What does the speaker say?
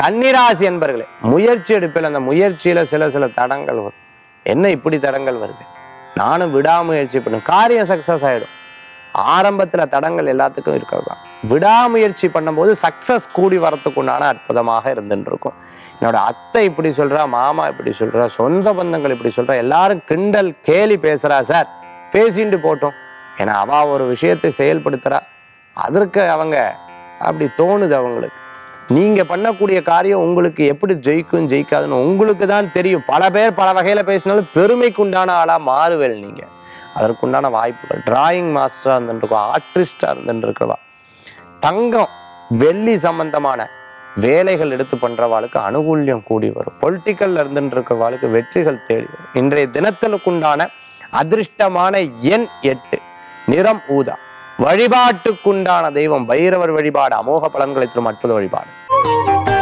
கன்னிராசி என்பர்களே முயற்சி எடுப்பில் அந்த முயற்சியில சில சில தடங்கள் வரும் என்ன இப்படி தடங்கள் வருது நானும் விடாமுயற்சி பண்ணும் காரியம் சக்சஸ் ஆயிடும் ஆரம்பத்துல தடங்கள் எல்லாத்துக்கும் இருக்கிறது தான் விடாமுயற்சி பண்ணும்போது சக்சஸ் கூடி வரத்துக்கு உண்டான அற்புதமாக இருந்துட்டு இருக்கும் என்னோட அத்தை இப்படி சொல்றா மாமா இப்படி சொல்றா சொந்த பந்தங்கள் இப்படி சொல்றா எல்லாரும் கிண்டல் கேலி பேசுறா சார் பேசிட்டு போட்டோம் ஏன்னா அவ ஒரு விஷயத்தை செயல்படுத்துறா அதற்கு அவங்க அப்படி தோணுது அவங்களுக்கு நீங்க பண்ணக்கூடிய காரியம் உங்களுக்கு எப்படி ஜெயிக்கும் ஜெயிக்காதுன்னு உங்களுக்கு தான் தெரியும் பல பேர் பல வகையில பேசினாலும் பெருமைக்குண்டான ஆளா மாறுவேல் நீங்க அதற்குண்டான வாய்ப்புகள் டிராயிங் மாஸ்டரா இருந்துருக்கோம் ஆர்டிஸ்டா இருந்துருக்கவா தங்கம் வெள்ளி சம்பந்தமான வேலைகள் எடுத்து பண்றவாளுக்கு அனுகூல்யம் கூடி வரும் பொலிட்டிக்கல்ல இருந்துட்டு இருக்கிறவாளுக்கு வெற்றிகள் தேடி வரும் இன்றைய தினத்திலுக்குண்டான அதிர்ஷ்டமான எண் எட்டு நிறம் ஊதா வழிபாட்டுக்குண்டான தெய்வம் பைரவர் வழிபாடு அமோக பலன்களை தரும் அற்புத வழிபாடு